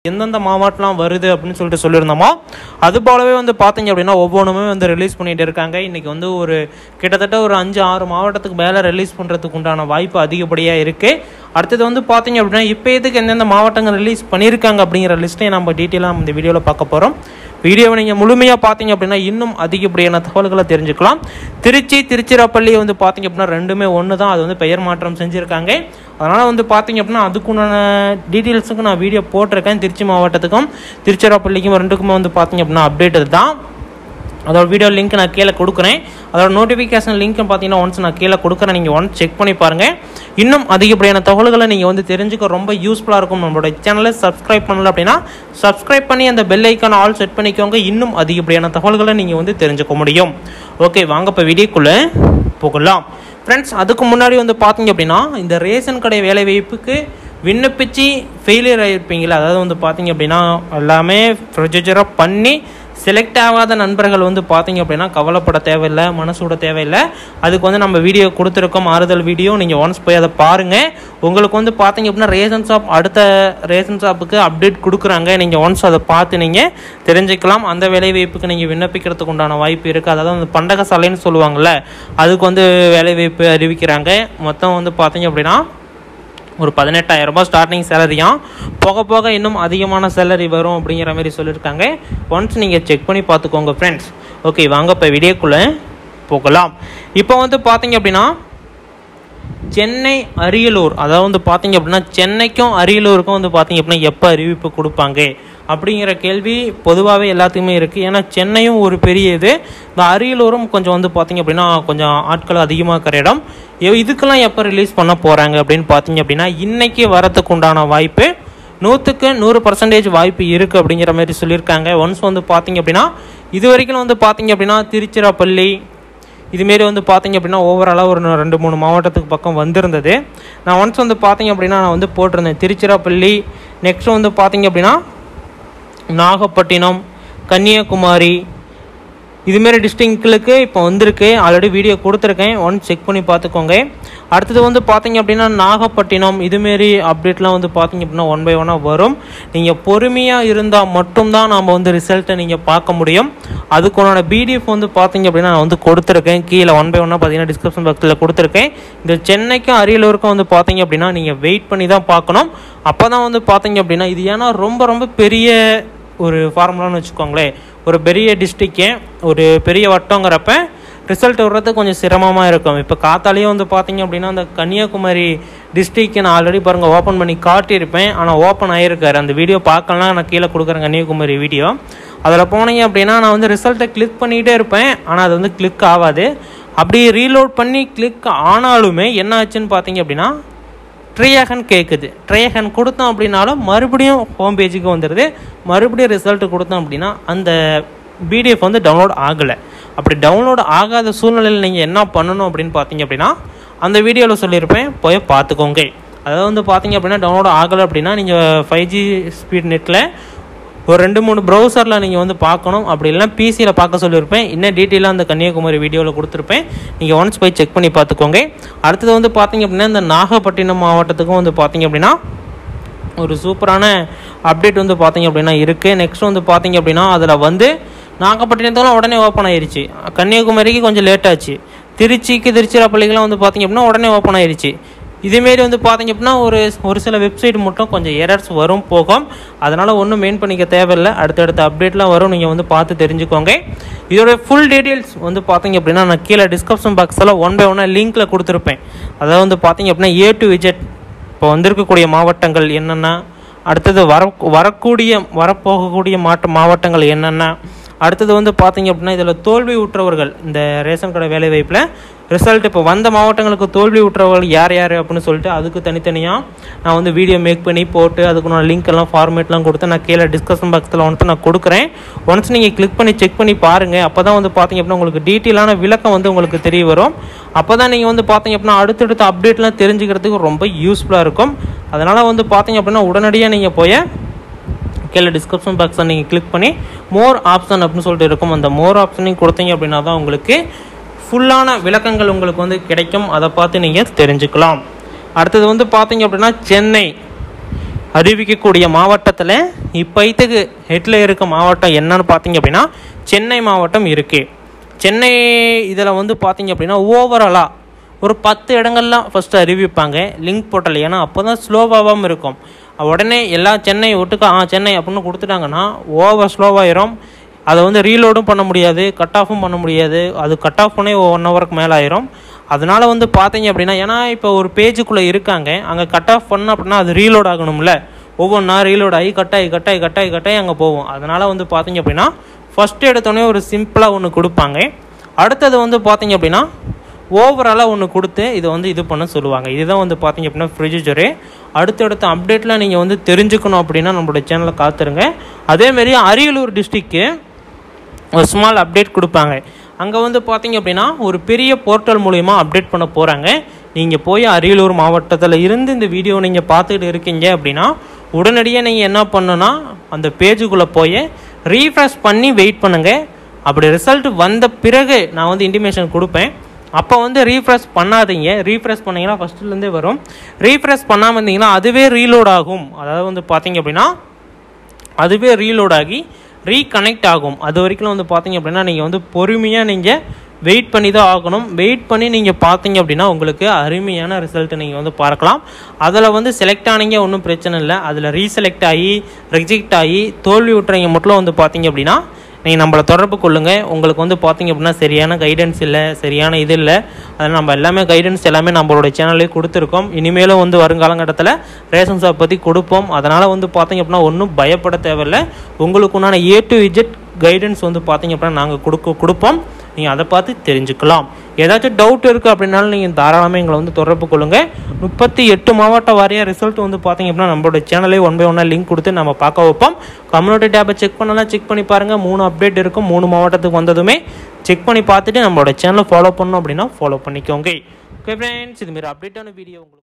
எந்தெந்த மாவட்டம்லாம் வருது அப்படின்னு சொல்லிட்டு சொல்லியிருந்தோமோ அது போலவே வந்து பார்த்தீங்க அப்படின்னா ஒவ்வொன்றுமே வந்து ரிலீஸ் பண்ணிட்டு இருக்காங்க இன்றைக்கி வந்து ஒரு கிட்டத்தட்ட ஒரு அஞ்சு ஆறு மாவட்டத்துக்கு மேலே ரிலீஸ் பண்ணுறதுக்கு உண்டான வாய்ப்பு அதிகப்படியாக இருக்குது அடுத்தது வந்து பார்த்தீங்க அப்படின்னா இப்போ எதுக்கு எந்தெந்த மாவட்டங்கள் ரிலீஸ் பண்ணியிருக்காங்க அப்படிங்கிற லிஸ்ட்டையும் நம்ம டீட்டெயிலாக இந்த வீடியோவில் பார்க்க போகிறோம் வீடியோவை நீங்கள் முழுமையாக பார்த்தீங்க அப்படின்னா இன்னும் அதிகப்படியான தகவல்களை தெரிஞ்சுக்கலாம் திருச்சி திருச்சிராப்பள்ளி வந்து பார்த்தீங்க அப்படின்னா ரெண்டுமே ஒன்று தான் அது வந்து பெயர் மாற்றம் செஞ்சுருக்காங்க அதனால் வந்து பார்த்தீங்க அப்படின்னா அதுக்குண்டான டீட்டெயில்ஸுக்கு நான் வீடியோ போட்டிருக்கேன் திருச்சி மாவட்டத்துக்கும் திருச்சிராப்பள்ளிக்கும் ரெண்டுக்குமே வந்து பார்த்தீங்க அப்படின்னா அப்டேட் தான் அதோட வீடியோ லிங்க் நான் கீழே கொடுக்குறேன் அதோட நோட்டிஃபிகேஷன் லிங்க் பார்த்தீங்கன்னா ஒன்ஸ் நான் கீழே கொடுக்குறேன் நீங்கள் ஒன்ஸ் செக் பண்ணி பாருங்கள் இன்னும் அதிகப்படியான தகவல்களை நீங்கள் வந்து தெரிஞ்சுக்க ரொம்ப யூஸ்ஃபுல்லாக இருக்கும் நம்மளோட சேனலை சப்ஸ்கிரைப் பண்ணல அப்படின்னா சப்ஸ்கிரைப் பண்ணி அந்த பெல் ஐக்கான ஆல் செட் பண்ணிக்கோங்க இன்னும் அதிகப்படியான தகவல்களை நீங்கள் வந்து தெரிஞ்சுக்க முடியும் ஓகே வாங்க இப்போ வீடியோக்குள்ளே போகலாம் ஃப்ரெண்ட்ஸ் அதுக்கு முன்னாடி வந்து பார்த்தீங்க அப்படின்னா இந்த ரேஷன் கடை வேலைவாய்ப்புக்கு விண்ணப்பிச்சு ஃபெயிலியர் ஆகிருப்பீங்களா அதாவது வந்து பார்த்தீங்க அப்படின்னா எல்லாமே ப்ரொசீஜராக பண்ணி செலக்ட் ஆகாத நண்பர்கள் வந்து பார்த்தீங்க அப்படின்னா கவலைப்பட தேவையில்லை மனசோட தேவையில்லை அதுக்கு வந்து நம்ம வீடியோ கொடுத்துருக்கோம் ஆறுதல் வீடியோ நீங்கள் ஒன்ஸ் போய் அதை பாருங்கள் உங்களுக்கு வந்து பார்த்தீங்க அப்படின்னா ரேஷன் ஷாப் அடுத்த ரேஷன் ஷாப்புக்கு அப்டேட் கொடுக்குறாங்க நீங்கள் ஒன்ஸ் அதை பார்த்து நீங்கள் தெரிஞ்சுக்கலாம் அந்த வேலைவாய்ப்புக்கு நீங்கள் விண்ணப்பிக்கிறதுக்கு உண்டான வாய்ப்பு இருக்குது அதாவது அந்த பண்டக சாலைன்னு சொல்லுவாங்கள்ல அதுக்கு வந்து வேலைவாய்ப்பு அறிவிக்கிறாங்க மொத்தம் வந்து பார்த்தீங்க அப்படின்னா ஒரு பதினெட்டாயிரம் ரூபாய் ஸ்டார்டிங் சேலரியாம் போக போக இன்னும் அதிகமான சேலரி வரும் அப்படிங்கிற மாதிரி சொல்லியிருக்காங்க ஒன்ஸ் நீங்கள் செக் பண்ணி பார்த்துக்கோங்க ஃப்ரெண்ட்ஸ் ஓகே வாங்க இப்போ வீடியோக்குள்ளே போகலாம் இப்போ வந்து பார்த்தீங்க அப்படின்னா சென்னை அரியலூர் அதாவது வந்து பார்த்தீங்க அப்படின்னா சென்னைக்கும் அரியலூருக்கும் வந்து பார்த்தீங்க அப்படின்னா எப்போ அறிவிப்பு கொடுப்பாங்க அப்படிங்கிற கேள்வி பொதுவாகவே எல்லாத்துக்குமே இருக்குது ஏன்னா சென்னையும் ஒரு பெரிய இது இந்த அரியலூரும் கொஞ்சம் வந்து பார்த்தீங்க அப்படின்னா கொஞ்சம் ஆட்கள் அதிகமாக இருக்கிற இடம் இ- இதுக்கெல்லாம் எப்போ ரிலீஸ் பண்ண போகிறாங்க அப்படின்னு பார்த்தீங்க அப்படின்னா இன்றைக்கி வரத்துக்கு உண்டான வாய்ப்பு நூற்றுக்கு நூறு பர்சன்டேஜ் வாய்ப்பு இருக்குது அப்படிங்கிற மாதிரி சொல்லியிருக்காங்க ஒன்ஸ் வந்து பார்த்தீங்க அப்படின்னா இது வரைக்கும் வந்து பார்த்தீங்க அப்படின்னா திருச்சிராப்பள்ளி இதுமாரி வந்து பார்த்தீங்க அப்படின்னா ஓவராலாக ஒரு ரெண்டு மூணு மாவட்டத்துக்கு பக்கம் வந்திருந்தது நான் ஒன்ஸ் வந்து பார்த்தீங்க அப்படின்னா நான் வந்து போட்டிருந்தேன் திருச்சிராப்பள்ளி நெக்ஸ்ட் வந்து பார்த்தீங்க அப்படின்னா நாகப்பட்டினம் கன்னியாகுமரி இதுமாரி டிஸ்ட்ரிக்களுக்கு இப்போ வந்திருக்கு ஆல்ரெடி வீடியோ கொடுத்துருக்கேன் ஒன் செக் பண்ணி பார்த்துக்கோங்க அடுத்தது வந்து பார்த்தீங்க அப்படின்னா நாகப்பட்டினம் இதுமாரி அப்டேட்லாம் வந்து பார்த்தீங்க அப்படின்னா ஒன் பை ஒன்னாக வரும் நீங்கள் பொறுமையாக இருந்தால் மட்டும்தான் நாம் வந்து ரிசல்ட்டை நீங்கள் பார்க்க முடியும் அதுக்குண்டான பிடிஎஃப் வந்து பார்த்தீங்க அப்படின்னா நான் வந்து கொடுத்துருக்கேன் கீழே ஒன் பை ஒன்னாக பார்த்தீங்கன்னா டிஸ்கிரிப்ஷன் பாக்ஸில் கொடுத்துருக்கேன் இந்த சென்னைக்கும் அரியலூருக்கும் வந்து பார்த்தீங்க அப்படின்னா நீங்கள் வெயிட் பண்ணி தான் பார்க்கணும் அப்போ தான் வந்து பார்த்தீங்க அப்படின்னா இது ஏன்னா ரொம்ப ரொம்ப பெரிய ஒரு ஃபார்முலான்னு வச்சுக்கோங்களேன் ஒரு பெரிய டிஸ்ட்ரிக்டே ஒரு பெரிய வட்டங்கிறப்ப ரிசல்ட் வர்றது கொஞ்சம் சிரமமாக இருக்கும் இப்போ காத்தாலேயே வந்து பார்த்தீங்க அப்படின்னா அந்த கன்னியாகுமரி டிஸ்ட்ரிக்ட் நான் ஆல்ரெடி பாருங்கள் ஓப்பன் பண்ணி காட்டியிருப்பேன் ஆனால் ஓப்பன் ஆகிருக்காரு அந்த வீடியோ பார்க்கலாம் நான் கீழே கொடுக்குறேன் கன்னியாகுமரி வீடியோ அதில் போனீங்க அப்படின்னா நான் வந்து ரிசல்ட்டை கிளிக் பண்ணிகிட்டே இருப்பேன் ஆனால் அது வந்து கிளிக் ஆகாது அப்படி ரீலோட் பண்ணி கிளிக் ஆனாலுமே என்ன ஆச்சுன்னு பார்த்தீங்க அப்படின்னா ட்ரையகன் கேட்குது ட்ரையகன் கொடுத்தோம் அப்படின்னாலும் மறுபடியும் ஹோம் பேஜுக்கு வந்துடுது மறுபடியும் ரிசல்ட் கொடுத்தோம் அப்படின்னா அந்த பிடிஎஃப் வந்து டவுன்லோட் ஆகலை அப்படி டவுன்லோட் ஆகாத சூழ்நிலையில் நீங்கள் என்ன பண்ணணும் அப்படின்னு பார்த்தீங்க அப்படின்னா அந்த வீடியோவில் சொல்லியிருப்பேன் போய் பார்த்துக்கோங்க அதாவது வந்து பார்த்தீங்க அப்படின்னா டவுன்லோட் ஆகலை அப்படின்னா நீங்கள் ஃபைவ் ஜி ஸ்பீட் நெட்டில் ஒரு ரெண்டு மூணு ப்ரௌசரில் நீங்கள் வந்து பார்க்கணும் அப்படி இல்லைனா பிசியில் பார்க்க சொல்லியிருப்பேன் இன்னும் டீட்டெயிலாக அந்த கன்னியாகுமரி வீடியோவில் கொடுத்துருப்பேன் நீங்கள் ஒன்ஸ் போய் செக் பண்ணி பார்த்துக்கோங்க அடுத்தது வந்து பார்த்தீங்க அப்படின்னா இந்த நாகப்பட்டினம் மாவட்டத்துக்கும் வந்து பார்த்தீங்க அப்படின்னா ஒரு சூப்பரான அப்டேட் வந்து பார்த்தீங்க அப்படின்னா இருக்குது நெக்ஸ்ட் வந்து பார்த்தீங்க அப்படின்னா அதில் வந்து நாகப்பட்டினத்தெல்லாம் உடனே ஓப்பன் ஆயிருச்சு கன்னியாகுமரிக்கு கொஞ்சம் லேட் ஆச்சு திருச்சிக்கு திருச்சிராப்பள்ளிக்கெல்லாம் வந்து பார்த்தீங்க அப்படின்னா உடனே ஓப்பன் ஆயிருச்சு இதேமாரி வந்து பார்த்தீங்க அப்படின்னா ஒரு ஒரு சில வெப்சைட் மட்டும் கொஞ்சம் எரர்ஸ் வரும் போகும் அதனால் ஒன்றும் மெயின் பண்ணிக்க தேவையில்லை அடுத்தடுத்த அப்டேட்லாம் வரும் நீங்கள் வந்து பார்த்து தெரிஞ்சுக்கோங்க இதோட ஃபுல் டீட்டெயில்ஸ் வந்து பார்த்தீங்க அப்படின்னா நான் கீழே டிஸ்கிரிப்ஷன் பாக்ஸில் ஒன் பை ஒன்னாக லிங்க்கில் கொடுத்துருப்பேன் அதாவது வந்து பார்த்தீங்க அப்படின்னா ஏ டு விஜெட் இப்போ வந்திருக்கக்கூடிய மாவட்டங்கள் என்னென்ன அடுத்தது வர வரக்கூடிய வரப்போகக்கூடிய மாவட்ட மாவட்டங்கள் என்னென்ன அடுத்தது வந்து பார்த்தீங்க அப்படின்னா இதில் தோல்வி உற்றவர்கள் இந்த ரேஷன் கடை வேலைவாய்ப்பில் ரிசல்ட் இப்போ வந்த மாவட்டங்களுக்கு தோல்வி உற்றவர்கள் யார் யார் அப்படின்னு சொல்லிட்டு அதுக்கு தனித்தனியாக நான் வந்து வீடியோ மேக் பண்ணி போட்டு அதுக்கு நான் லிங்க் எல்லாம் ஃபார்மேட்லாம் கொடுத்து நான் கீழே டிஸ்கஷன் பாக்ஸில் வந்துட்டு நான் கொடுக்குறேன் ஒன்ஸ் நீங்கள் கிளிக் பண்ணி செக் பண்ணி பாருங்கள் அப்போ தான் வந்து பார்த்தீங்க அப்படின்னா உங்களுக்கு டீட்டெயிலான விளக்கம் வந்து உங்களுக்கு தெரிய வரும் அப்போ தான் நீங்கள் வந்து பார்த்தீங்க அப்படின்னா அடுத்தடுத்த அப்டேட்லாம் தெரிஞ்சுக்கிறதுக்கு ரொம்ப யூஸ்ஃபுல்லாக இருக்கும் அதனால் வந்து பார்த்தீங்க அப்படின்னா உடனடியாக நீங்கள் போய் கீழே டிஸ்கிரிப்ஷன் பாக்ஸை நீங்கள் கிளிக் பண்ணி மோர் ஆப்ஷன் அப்படின்னு சொல்லிட்டு இருக்கும் அந்த மோர் ஆப்ஷனையும் கொடுத்தீங்க அப்படின்னா தான் உங்களுக்கு ஃபுல்லான விளக்கங்கள் உங்களுக்கு வந்து கிடைக்கும் அதை பார்த்து நீங்கள் தெரிஞ்சுக்கலாம் அடுத்தது வந்து பார்த்தீங்க அப்படின்னா சென்னை அறிவிக்கக்கூடிய மாவட்டத்தில் இப்போத்துக்கு ஹெட்டில் இருக்க மாவட்டம் என்னன்னு பார்த்தீங்க அப்படின்னா சென்னை மாவட்டம் இருக்குது சென்னை இதில் வந்து பார்த்தீங்க அப்படின்னா ஓவராலாக ஒரு பத்து இடங்கள்லாம் ஃபஸ்ட்டு அறிவிப்பாங்க லிங்க் போட்டல ஏன்னா அப்போ தான் ஸ்லோவாகவும் இருக்கும் உடனே எல்லா சென்னை ஒட்டுக்கா ஆ சென்னை அப்படின்னு கொடுத்துட்டாங்கன்னா ஓவர் ஸ்லோவாயிரும் அதை வந்து ரீலோடும் பண்ண முடியாது கட் ஆஃபும் பண்ண முடியாது அது கட் ஆஃப் பண்ணே ஒன் ஹவருக்கு மேலே ஆயிரும் அதனால வந்து பார்த்தீங்க அப்படின்னா ஏன்னா இப்போ ஒரு பேஜுக்குள்ளே இருக்காங்க அங்கே கட் ஆஃப் பண்ண அப்படின்னா அது ரீலோட் ஆகணும்ல ஒவ்வொன்றா ரீலோட் ஆகி கட்டாயி கட்டாயி கட்டாயி கட்டாயி அங்கே போகும் அதனால் வந்து பார்த்தீங்க அப்படின்னா ஃபஸ்ட்டு எடுத்தோடனே ஒரு சிம்பிளாக ஒன்று கொடுப்பாங்க அடுத்தது வந்து பார்த்தீங்க அப்படின்னா ஓவராலாக ஒன்று கொடுத்து இதை வந்து இது பண்ண சொல்லுவாங்க இதுதான் வந்து பார்த்தீங்க அப்படின்னா ப்ரொசீஜரு அடுத்தடுத்த அப்டேட்டில் நீங்கள் வந்து தெரிஞ்சுக்கணும் அப்படின்னா நம்மளோட சேனலை காத்துருங்க அதேமாரி அரியலூர் டிஸ்ட்ரிக்கு ஒரு ஸ்மால் அப்டேட் கொடுப்பாங்க அங்கே வந்து பார்த்தீங்க அப்படின்னா ஒரு பெரிய போர்ட்டல் மூலிமா அப்டேட் பண்ண போகிறாங்க நீங்கள் போய் அரியலூர் மாவட்டத்தில் இருந்து இந்த வீடியோ நீங்கள் பார்த்துட்டு இருக்கீங்க அப்படின்னா உடனடியாக நீங்கள் என்ன பண்ணுன்னா அந்த பேஜுக்குள்ளே போய் ரீஃப்ரெஷ் பண்ணி வெயிட் பண்ணுங்கள் அப்படி ரிசல்ட் வந்த பிறகு நான் வந்து இன்டிமேஷன் கொடுப்பேன் அப்போ வந்து ரீஃப்ரெஷ் பண்ணாதீங்க ரீஃப்ரெஷ் பண்ணீங்கன்னா ஃபஸ்ட்டுலேருந்தே வரும் ரீஃப்ரெஷ் பண்ணாமல் இருந்தீங்கன்னா அதுவே ரீலோட் ஆகும் அதாவது வந்து பார்த்தீங்க அப்படின்னா அதுவே ரீலோட் ஆகி ரீகனெக்ட் ஆகும் அது வரைக்கும் வந்து பார்த்தீங்க அப்படின்னா நீங்கள் வந்து பொறுமையாக நீங்கள் வெயிட் பண்ணி தான் ஆகணும் வெயிட் பண்ணி நீங்கள் பார்த்தீங்க அப்படின்னா உங்களுக்கு அருமையான ரிசல்ட் நீங்கள் வந்து பார்க்கலாம் அதில் வந்து செலக்ட் ஆனீங்க ஒன்றும் பிரச்சனை இல்லை அதில் ரீசெலக்ட் ஆகி ரிஜெக்ட் ஆகி தோல்வி விட்டுறீங்க மட்டும் வந்து பார்த்தீங்க அப்படின்னா நீங்கள் நம்மளை தொடர்பு கொள்ளுங்கள் உங்களுக்கு வந்து பார்த்தீங்க அப்படின்னா சரியான கைடன்ஸ் இல்லை சரியான இது இல்லை அதில் நம்ம எல்லாமே கைடன்ஸ் எல்லாமே நம்மளோட சேனல்லே கொடுத்துருக்கோம் இனிமேலும் வந்து வருங்காலங்கட்டத்தில் ரேஷன் ஷாப் பற்றி கொடுப்போம் அதனால் வந்து பார்த்தீங்க அப்படின்னா ஒன்றும் பயப்பட தேவையில்லை உங்களுக்கு உண்டான ஏ டு இஜெட் கைடன்ஸ் வந்து பார்த்தீங்க அப்படின்னா நாங்கள் கொடுக்க கொடுப்போம் நீங்கள் அதை பார்த்து தெரிஞ்சுக்கலாம் ஏதாச்சும் டவுட் இருக்குது அப்படின்னாலும் நீங்கள் தாராளமாக எங்களை வந்து தொடர்பு கொள்ளுங்கள் முப்பத்தி எட்டு மாவட்ட வாரியாக ரிசல்ட் வந்து பார்த்தீங்க அப்படின்னா நம்மளோட சேனலே ஒன் பை ஒன்னாக லிங்க் கொடுத்து நம்ம பார்க்க வைப்போம் கம்யூனிட்டி டேப்பை செக் பண்ணலாம் செக் பண்ணி பாருங்கள் மூணு அப்டேட் இருக்கும் மூணு மாவட்டத்துக்கு வந்ததுமே செக் பண்ணி பார்த்துட்டு நம்மளோட சேனலை ஃபாலோ பண்ணணும் அப்படின்னா ஃபாலோ பண்ணிக்கோங்க ஓகே ஃப்ரெண்ட்ஸ் இதுமாரி அப்டேட்டான வீடியோ உங்களுக்கு